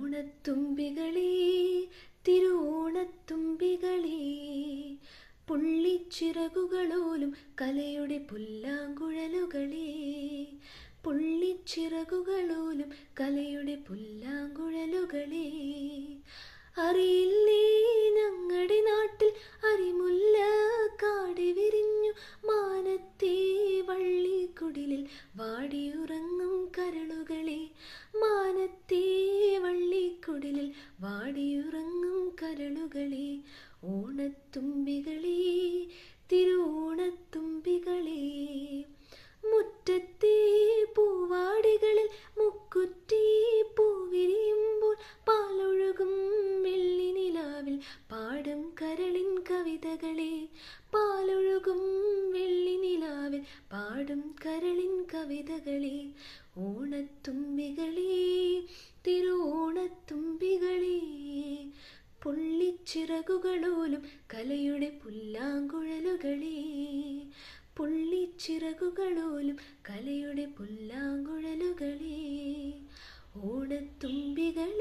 ഓണത്തുമ്പികളേ തിരുവോണത്തുമ്പികളേ പുള്ളിച്ചിറകുകളോലും കലയുടെ പുല്ലാങ്കുഴലുകളേ പുള്ളിച്ചിറകുകളോലും കലയുടെ പുല്ലാങ്കുഴലുകളേ അറിയില്ലേ ഞങ്ങളുടെ നാട്ടിൽ അരിമുല്ല കാടി വിരിഞ്ഞു മാനത്തെ വള്ളിക്കുടിലിൽ വാടിയുറങ്ങും കരളുകളെ മാനത്തെ വള്ളിക്കുടിലിൽ വാടിയുറങ്ങും കരളുകളെ ഓണത്തുമ്പികളെ തിരുവോണത്തുമ്പികളെ മുറ്റത്തെ പൂവാടികളിൽ മുക്കുറ്റി പൂവിരിയുമ്പോൾ പാലൊഴുകും വെള്ളി നിലാവിൽ പാടും കരളിൻ കവിതകളെ പാലൊഴുകും വെള്ളി നിലാവിൽ പാടും കരളിൻ കവിതകളെ ഓണത്തുമ്പികളെ തിരുവോണത്തുമ്പികളെ പുള്ളിച്ചിറകുകളോലും കലയുടെ പുല്ലാങ്കുഴലുകളെ പുള്ളിച്ചിറകുകളോലും കലയുടെ പുല്ലാങ്കുഴലുകളെ ഓണത്തുമ്പികളെ